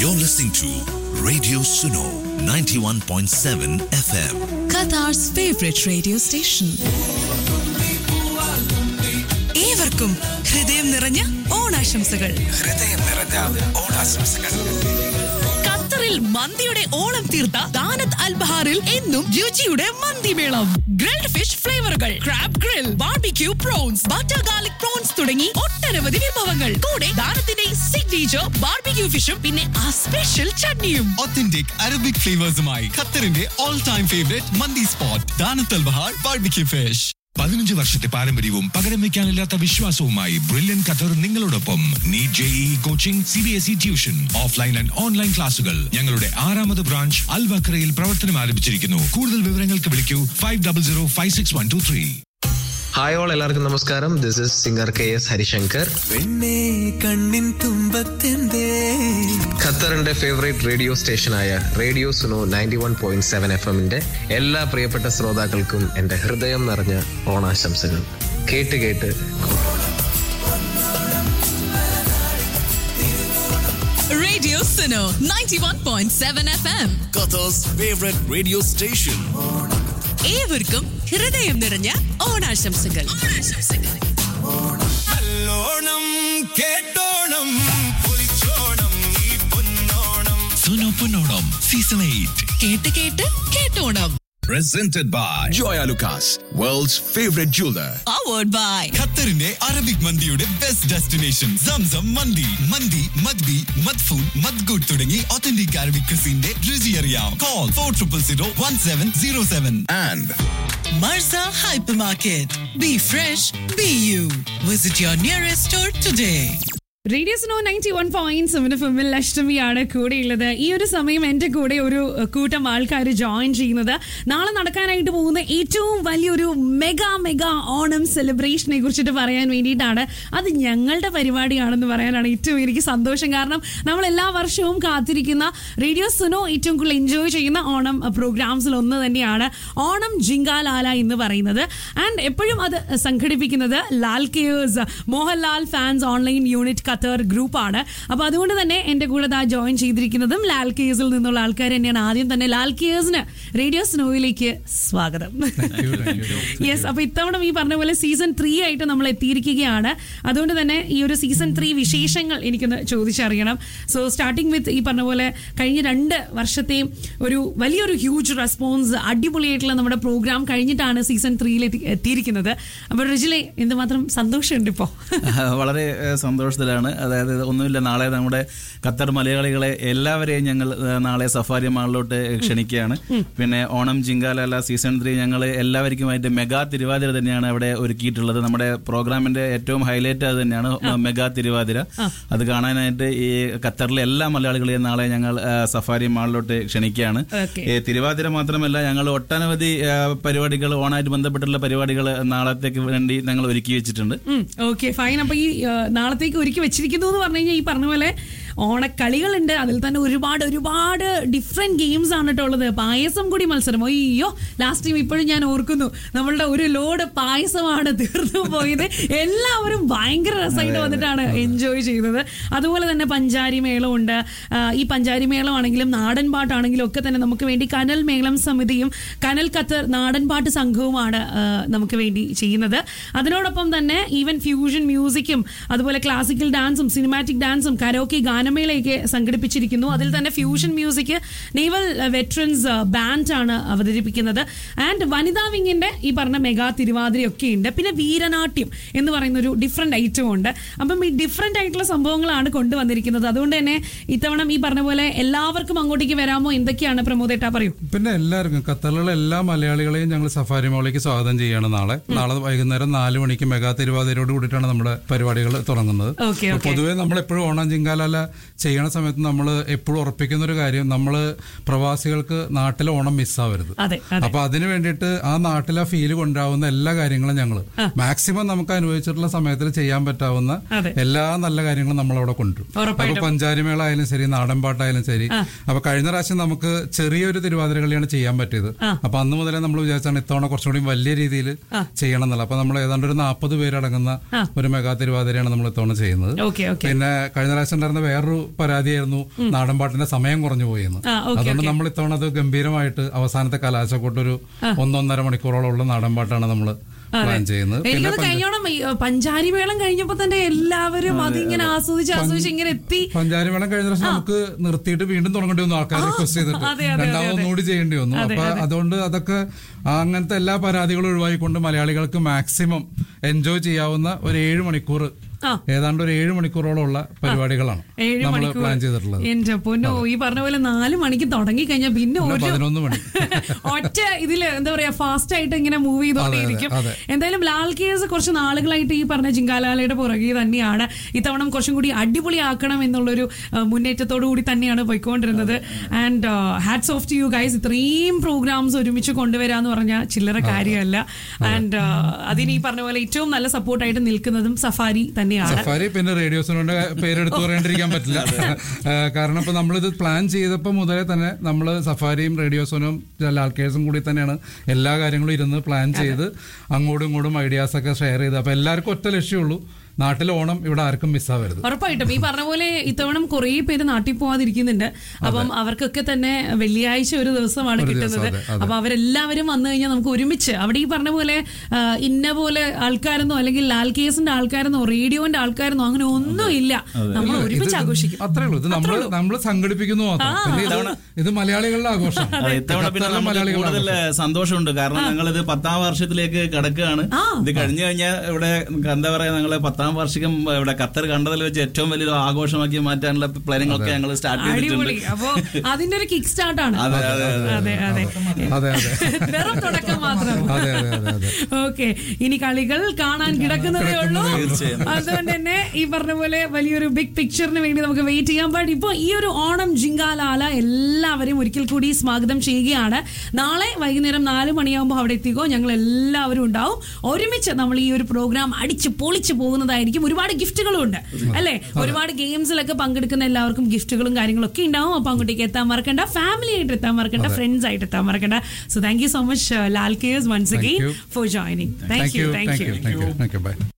You're listening to Radio Suno 91.7 FM. Qatar's favorite radio station. ഏവർക്കും ഹൃദയം നിറഞ്ഞ ഓണാശംസകൾ ഹൃദയം നിറഞ്ഞ ഓണാശംസകൾ ഖത്തറിൽ മന്തിയുടെ ഓളം തീർത്ത ദാനത്ത് അൽ ബഹാറിൽ എന്നും രുചിയുടെ മന്തിമേളം ഗ്രിൽഡ് ഫിഷ് ഫ്ലേവറുകൾ crab grill barbecue prawns butter garlic prawns തുടങ്ങി ഒട്ടനവധി വിഭവങ്ങൾ കൂടെ ദാനത്തിന്റെ സിഗ്നേച്ചർ ബാർബിക്യൂ ഫിഷും പിന്നെ ആ സ്പെഷ്യൽ ചട്നിയും authentic Arabic flavors-മായി ഖത്തറിന്റെ ഓൾ ടൈം ഫേവറേറ്റ് മന്തി സ്പോട്ട് ദാനത്തൽ ബഹാർ ബാർബിക്യൂ ഫിഷ് പതിനഞ്ച് വർഷത്തെ പാരമ്പര്യവും പകരം വെക്കാനില്ലാത്ത വിശ്വാസവുമായി ബ്രില്യൻ ഖത്തർ നിങ്ങളോടൊപ്പം NEET JEE coaching C B S E tuition offline and online ക്ലാസുകൾ ഞങ്ങളുടെ ആറാമത് ബ്രാഞ്ച് അൽവക്രയിൽ പ്രവർത്തനം ആരംഭിച്ചിരിക്കുന്നു കൂടുതൽ വിവരങ്ങൾക്ക് വിളിക്കൂ five double zero five six one two three hi all എല്ലാവർക്കും നമസ്കാരം this is singer K S Harishankar പെണ്ണേ കണ്ണിൻ തുമ്പത്തെന്തേ ഖത്തറിന്റെ ഫേവറേറ്റ് റേഡിയോ സ്റ്റേഷനായ radio Suno ninety one point seven F എമ്മിന്റെ എല്ലാ പ്രിയപ്പെട്ട ശ്രോതാക്കൾക്കും എന്റെ ഹൃദയം നിറഞ്ഞ ഓണാശംസകൾ കേട്ട് കേട്ട് radio Suno 91.7 FM Qatar's favorite radio station. ഏവർക്കും ഹൃദയം നിറഞ്ഞ ഓണാശംസകൾ ഓണാശംസകൾ നല്ലോണം കേട്ടോണം പൊളിച്ചോണം ഈ പൊന്നോണം സുനോ പൊന്നോണം സീസൺ എയ്റ്റ് കേട്ട് കേട്ട് കേട്ടോണം presented by Joya Lucas, world's favorite jeweler. powered by ഖത്തറിന്റെ അറബിക് മന്തിയുടെ ബെസ്റ്റ് ഡെസ്റ്റിനേഷൻ സംസം മന്തി മന്തി മദ്ബി മദ്ഫൂൺ മദ്ഗുഡ് തുടങ്ങി ഒത്തന്റിക് അറബിക് ക്രിസിന്റെ രുചി അറിയാം call four triple zero one seven zero seven And Marza Hypermarket. Be fresh, be you. Visit your nearest store today. Radio Suno ninety one point seven ഫിമിൽ അഷ്ടമിയാണ് കൂടെയുള്ളത് ഈ ഒരു സമയം എൻ്റെ കൂടെ ഒരു അഹ്, കൂട്ടം ആൾക്കാർ ജോയിൻ ചെയ്യുന്നത് നാളെ നടക്കാനായിട്ട് പോകുന്ന ഏറ്റവും വലിയൊരു മെഗാ മെഗാ ഓണം സെലിബ്രേഷനെ കുറിച്ചിട്ട് പറയാൻ വേണ്ടിയിട്ടാണ് അത് ഞങ്ങളുടെ പരിപാടിയാണെന്ന് പറയാനാണ് ഏറ്റവും എനിക്ക് സന്തോഷം കാരണം നമ്മൾ എല്ലാ വർഷവും കാത്തിരിക്കുന്ന റേഡിയോ സുനോ ഏറ്റവും കൂടുതൽ എൻജോയ് ചെയ്യുന്ന ഓണം പ്രോഗ്രാംസിൽ ഒന്ന് തന്നെയാണ് ഓണം ജിങ്കാലാല എന്ന് പറയുന്നത് ആൻഡ് എപ്പോഴും അത് സംഘടിപ്പിക്കുന്നത് Lal cares Mohanlal fans online unit Qatar ഗ്രൂപ്പാണ് അപ്പോൾ അതുകൊണ്ട് തന്നെ എൻ്റെ കൂടെ ദാ ജോയിൻ ചെയ്തിരിക്കുന്നതും ലാൽ കെയേഴ്സിൽ നിന്നുള്ള ആൾക്കാർ തന്നെയാണ് ആദ്യം തന്നെ ലാൽ കെയേഴ്സിന് റേഡിയോ സ്നോയിലേക്ക് സ്വാഗതം യെസ് അപ്പോൾ ഇത്തവണ ഈ പറഞ്ഞ പോലെ സീസൺ ത്രീ ആയിട്ട് നമ്മൾ എത്തിയിരിക്കുകയാണ് അതുകൊണ്ട് തന്നെ ഈ ഒരു സീസൺ ത്രീ വിശേഷങ്ങൾ എനിക്കൊന്ന് ചോദിച്ചറിയണം സോ സ്റ്റാർട്ടിങ് വിത്ത് ഈ പറഞ്ഞ പോലെ കഴിഞ്ഞ രണ്ട് വർഷത്തെയും ഒരു വലിയൊരു ഹ്യൂജ് റെസ്പോൺസ് അടിപൊളിയായിട്ടുള്ള നമ്മുടെ പ്രോഗ്രാം കഴിഞ്ഞിട്ടാണ് സീസൺ ത്രീയിൽ എത്തിയിരിക്കുന്നത് അപ്പോൾ റിജിലെ എന്തുമാത്രം സന്തോഷമുണ്ട് ഇപ്പോൾ വളരെ ഏഹ്, സന്തോഷത്തിലാണ് അതായത് ഒന്നുമില്ല നാളെ നമ്മുടെ ഖത്തർ മലയാളികളെ എല്ലാവരെയും ഞങ്ങൾ ഏഹ്, നാളെ സഫാരി മാളിലോട്ട് ക്ഷണിക്കുകയാണ് പിന്നെ ഓണം ജിങ്കാലല്ല സീസൺ ത്രീ ഞങ്ങൾ എല്ലാവർക്കുമായിട്ട് മെഗാ തിരുവാതിര തന്നെയാണ് അവിടെ ഒരുക്കിയിട്ടുള്ളത് നമ്മുടെ പ്രോഗ്രാമിന്റെ ഏറ്റവും ഹൈലൈറ്റ് അത് തന്നെയാണ് മെഗാ തിരുവാതിര അത് കാണാനായിട്ട് ഈ ഖത്തറിലെ എല്ലാ മലയാളികളെയും നാളെ ഞങ്ങൾ ഏഹ്, സഫാരി മാളിലോട്ട് ക്ഷണിക്കുകയാണ് Okay. ഈ തിരുവാതിര മാത്രമല്ല ഞങ്ങൾ ഒട്ടനവധി ഏഹ്, പരിപാടികൾ ഓണായിട്ട് ബന്ധപ്പെട്ടുള്ള പരിപാടികൾ നാളത്തേക്ക് വേണ്ടി ഞങ്ങൾ ഒരുക്കി വെച്ചിട്ടുണ്ട് ഓക്കെ ഫൈൻ അപ്പൊ ഈ ആ, നാളത്തേക്ക് ഒരുക്കി വെച്ചിരിക്കുന്നു എന്ന് പറഞ്ഞു കഴിഞ്ഞാൽ ഈ പറഞ്ഞ പോലെ ഓണക്കളികളുണ്ട് അതിൽ തന്നെ ഒരുപാട് ഒരുപാട് ഡിഫറെന്റ് ഗെയിംസ് ആണ് കേട്ടോ ഉള്ളത് പായസം കൂടി മത്സരം അയ്യോ ലാസ്റ്റ് ടൈം ഇപ്പോഴും ഞാൻ ഓർക്കുന്നു നമ്മളുടെ ഒരു ലോഡ് പായസമാണ് തീർന്നു പോയത് എല്ലാവരും ഭയങ്കര രസമായിട്ട് വന്നിട്ടാണ് എൻജോയ് ചെയ്തത് അതുപോലെ തന്നെ പഞ്ചാരി മേളമുണ്ട് ആ, ഈ പഞ്ചാരി മേളമാണെങ്കിലും നാടൻ പാട്ടാണെങ്കിലും ഒക്കെ തന്നെ നമുക്ക് വേണ്ടി കനൽ മേളം സമിതിയും കനൽ ഖത്തർ നാടൻ പാട്ട് സംഘവുമാണ് ആ, നമുക്ക് വേണ്ടി ചെയ്യുന്നത് അതിനോടൊപ്പം തന്നെ ഈവൻ ഫ്യൂഷൻ മ്യൂസിക്കും അതുപോലെ ക്ലാസിക്കൽ ഡാൻസും സിനിമാറ്റിക് ഡാൻസും കരോക്കെ ഗാനമേളയൊക്കെ സംഘടിപ്പിച്ചിരിക്കുന്നു അതിൽ തന്നെ fusion music naval veterans band ആണ് അവതരിപ്പിക്കുന്നത് ആൻഡ് വനിതാ വിങ്ങിന്റെ ഈ പറഞ്ഞ മെഗാ തിരുവാതിരയൊക്കെ ഉണ്ട് പിന്നെ വീരനാട്യം എന്ന് പറയുന്ന ഒരു ഡിഫറെന്റ് ഐറ്റം ഉണ്ട് അപ്പം ഈ ഡിഫറെന്റ് ആയിട്ടുള്ള സംഭവങ്ങളാണ് കൊണ്ടുവന്നിരിക്കുന്നത് അതുകൊണ്ട് തന്നെ ഇത്തവണ ഈ പറഞ്ഞ പോലെ എല്ലാവർക്കും അങ്ങോട്ടേക്ക് വരാമോ എന്തൊക്കെയാണ് പ്രമോദേട്ടാ പറയൂ പിന്നെ എല്ലാവർക്കും ഖത്തറിലുള്ള എല്ലാ മലയാളികളെയും ഞങ്ങൾ സഫാരി മോളിലേക്ക് സ്വാഗതം ചെയ്യാണ് നാളെ നാളെ വൈകുന്നേരം നാല് മണിക്ക് മെഗാ തിരുവാതിരയോട് കൂടിയിട്ടാണ് നമ്മുടെ പരിപാടികൾ തുടങ്ങുന്നത് ഓക്കെ അപ്പൊ പൊതുവേ നമ്മൾ എപ്പോഴും ഓണം ചിങ്കാലല്ല ചെയ്യണ സമയത്ത് നമ്മൾ എപ്പോഴും ഉറപ്പിക്കുന്ന ഒരു കാര്യം നമ്മൾ പ്രവാസികൾക്ക് നാട്ടിലെ ഓണം മിസ്സാവരുത് അതെ അതെ അപ്പൊ അതിന് വേണ്ടിയിട്ട് ആ നാട്ടിലെ ഫീല് കൊണ്ടാവുന്ന എല്ലാ കാര്യങ്ങളും ഞങ്ങൾ മാക്സിമം നമുക്ക് അനുഭവിച്ചിട്ടുള്ള സമയത്തിൽ ചെയ്യാൻ പറ്റാവുന്ന അതെ. എല്ലാ നല്ല കാര്യങ്ങളും നമ്മൾ അവിടെ കൊണ്ടുവരും അപ്പൊ ഉറപ്പായിട്ടും. പഞ്ചാരിമേള ആയാലും ശരി നാടൻ പാട്ടായാലും ശരി അപ്പൊ കഴിഞ്ഞ പ്രാവശ്യം നമുക്ക് ചെറിയൊരു തിരുവാതിര കളിയാണ് ചെയ്യാൻ പറ്റിയത് അപ്പൊ അന്ന് മുതലേ നമ്മൾ വിചാരിച്ചാണ് ഇത്തവണ കുറച്ചുകൂടി വലിയ രീതിയിൽ ചെയ്യണം എന്നുള്ള അപ്പൊ നമ്മൾ ഏതാണ്ട് ഒരു നാൽപ്പത് പേരടങ്ങുന്ന ഒരു മെഗാ തിരുവാതിരയാണ് നമ്മൾ ഇത്തവണ ചെയ്യുന്നത് ഓക്കെ ഓക്കെ പിന്നെ കഴിഞ്ഞ പ്രാവശ്യം ഉണ്ടായിരുന്ന വേറൊരു വേറൊരു പരാതിയായിരുന്നു നാടൻപാട്ടിന്റെ സമയം കുറഞ്ഞു പോയെന്ന് ആ, okay, അതുകൊണ്ട് okay. നമ്മൾ ഇത്തവണ അത് ഗംഭീരമായിട്ട് അവസാനത്തെ കലാശക്കൊട്ടൊരു ഒന്നൊന്നര മണിക്കൂറോളം ഉള്ള നാടൻപാട്ടാണ് നമ്മൾ പ്ലാൻ ചെയ്യുന്നത് പിന്നെ എനിക്കത് പഞ്ച- കഴിഞ്ഞോണം ഈ, ഏ, പഞ്ചാരി മേളം കഴിഞ്ഞപ്പോ തന്നെ എല്ലാവരും അതിങ്ങനെ ആസ്വദിച്ച് ആസ്വദിച്ച് ഇങ്ങനെ എത്തി പഞ്ചാരി മേളം കഴിഞ്ഞ പ്രാവശ്യം നമുക്ക് നിർത്തിയിട്ട് വീണ്ടും തുടങ്ങേണ്ടി വന്നു ആൾക്കാർ റിക്വസ്റ്റ് ചെയ്തിട്ട് അതെ, അതെ, രണ്ടാമത് അതെ. ഒന്നുകൂടി ചെയ്യേണ്ടി വന്നു അതെ, അപ്പൊ അതെ. അതുകൊണ്ട് അതൊക്കെ അങ്ങനത്തെ എല്ലാ പരാതികളും ഒഴിവാക്കിക്കൊണ്ട് മലയാളികൾക്ക് മാക്സിമം എൻജോയ് ചെയ്യാവുന്ന ഒരു ഏഴ് മണിക്കൂർ ആ. ഏതാണ്ട് ഒരു ഏഴ് മണിക്കൂറോളം ഉള്ള പരിപാടികളാണ് ഏഴ് നമ്മൾ മണിക്കൂർ പ്ലാൻ ചെയ്തിട്ടുള്ളത് എന്റെ പൊന്നോ ഈ പറഞ്ഞ പോലെ നാല് മണിക്ക് തുടങ്ങി കഴിഞ്ഞാൽ പിന്നെ പിന്നെ ഒരു പതിനൊന്ന് മണി. ഒറ്റ ഇതില് എന്താ പറയാ ഫാസ്റ്റ് ആയിട്ട് ഇങ്ങനെ മൂവ് ചെയ്തോണ്ടേയിരിക്കും അതെ, എന്തായാലും ലാൽ കേസ് കുറച്ച് നാളുകളായിട്ട് ഈ പറഞ്ഞ ജിങ്കാലാലയുടെ പുറകെ തന്നെയാണ് ഇത്തവണ കുറച്ചും കൂടി അടിപൊളിയാക്കണം എന്നുള്ളൊരു ആ, മുന്നേറ്റത്തോടു കൂടി തന്നെയാണ് പോയിക്കൊണ്ടിരുന്നത് and hats off to you guys ഇത്രയും പ്രോഗ്രാംസ് ഒരുമിച്ച് കൊണ്ടുവരാന്ന് പറഞ്ഞാൽ ചില്ലറ കാര്യമല്ല ആൻഡ് അതിന് ഈ പറഞ്ഞ പോലെ ഏറ്റവും നല്ല സപ്പോർട്ടായിട്ട് നിൽക്കുന്നതും സഫാരി തന്നെയാണ് സഫാരി പിന്നെ റേഡിയോസിനോട് പേരെടുത്ത് പറയാണ്ടിരിക്കാൻ പറ്റില്ല ആ, കാരണം ഇപ്പൊ നമ്മളിത് പ്ലാൻ ചെയ്തപ്പോൾ മുതലേ തന്നെ നമ്മൾ സഫാരിയും റേഡിയോസോനും ലാൽക്കേഴ്സും കൂടി തന്നെയാണ് എല്ലാ കാര്യങ്ങളും ഇരുന്ന് പ്ലാൻ ചെയ്ത് അങ്ങോട്ടും ഇങ്ങോട്ടും ഐഡിയാസ് ഒക്കെ ഷെയർ ചെയ്ത് അപ്പൊ എല്ലാവർക്കും ഒറ്റ ലക്ഷ്യമുള്ളൂ നാട്ടിലെ ഓണം ഇവിടെ ആർക്കും മിസ്സാവരുത് ഉറപ്പായിട്ടും ഈ പറഞ്ഞ പോലെ ഇത്തവണ കുറേ പേര് നാട്ടിൽ പോവാതിരിക്കുന്നുണ്ട് അപ്പം അവർക്കൊക്കെ തന്നെ വെള്ളിയാഴ്ച ഒരു ദിവസമാണ് ഒരു ദിവസം, കിട്ടുന്നത് അതെ, അതെ. അപ്പൊ അവരെല്ലാവരും വന്നു കഴിഞ്ഞാൽ നമുക്ക് ഒരുമിച്ച് അവിടെ ഈ പറഞ്ഞ പോലെ ആ, ഇന്ന പോലെ ആൾക്കാരെന്നോ അല്ലെങ്കിൽ ലാൽ കേസിന്റെ ആൾക്കാരെന്നോ റേഡിയോന്റെ ആൾക്കാരെന്നോ അങ്ങനെ ഒന്നും ഇല്ല നമ്മൾ ഒരുമിച്ച് ആഘോഷിക്കും അത്രേ ഉള്ളൂ ഇത് നമ്മൾ നമ്മൾ സംഘടിപ്പിക്കുന്നു മാത്രം പിന്നെ ഇത് ഇത് മലയാളികളുടെ ആഘോഷം അതെ, ഇത്തവണ പിന്നെ ഖത്തറിലെ നമുക്ക് മലയാളികളുടെ കൂടുതൽ ആഘോഷം. സന്തോഷമുണ്ട് കാരണം ഞങ്ങൾ ഇത് പത്താം വർഷത്തിലേക്ക് കടക്കുകയാണ് ഇത് കഴിഞ്ഞു കഴിഞ്ഞാൽ ഇവിടെ എന്താ പറയാ ഞങ്ങള് പത്താം വാർഷികം ഇവിടെ ഖത്തർ കണ്ടതിൽ വെച്ച് ഏറ്റവും വലിയൊരു ആഘോഷമാക്കി മാറ്റാനുള്ള പ്ലാനിങ്ങളൊക്കെ ഞങ്ങൾ സ്റ്റാർട്ട് അടിപൊളി ചെയ്തിട്ടുണ്ട് അപ്പൊ അതിന്റെ ഒരു കിക്ക് സ്റ്റാർട്ട് ആണ് അതെ, അതെ, അതെ അതെ അതെ അതെ വെറും തുടക്കം മാത്രം അതെ അതെ അതെ അതെ ഓക്കെ ഇനി കളികൾ കാണാൻ കിടക്കുന്നതേ ഉള്ളൂ അതുകൊണ്ട് തന്നെ ഈ പറഞ്ഞ പോലെ വലിയൊരു ബിഗ് പിക്ചറിന് വേണ്ടി നമുക്ക് വെയിറ്റ് ചെയ്യാൻ പാടില്ല ഇപ്പൊ ഈ ഒരു ഓണം ജിങ്കാലാല എല്ലാവരെയും ഒരിക്കൽ കൂടി സ്വാഗതം ചെയ്യുകയാണ് നാളെ വൈകുന്നേരം നാല് മണിയാകുമ്പോൾ അവിടെ എത്തിക്കോ ഞങ്ങൾ എല്ലാവരും ഉണ്ടാവും ഒരുമിച്ച് നമ്മൾ ഈ ഒരു പ്രോഗ്രാം അടിച്ച് പൊളിച്ച് പോകുന്നതായിരിക്കും ഒരുപാട് ഗിഫ്റ്റുകളും ഉണ്ട് അല്ലെ ഒരുപാട് ഗെയിംസിലൊക്കെ പങ്കെടുക്കുന്ന എല്ലാവർക്കും ഗിഫ്റ്റുകളും കാര്യങ്ങളും ഒക്കെ ഉണ്ടാവും അപ്പൊ അങ്ങോട്ടേക്ക് എത്താൻ മറക്കണ്ട ഫാമിലി ആയിട്ട് എത്താൻ മറക്കണ്ട ഫ്രണ്ട്സ് ആയിട്ട് എത്താൻ മറക്കണ്ട so thank you so much Lal cares once Thank again you. For joining thank you thank you thank you thank you by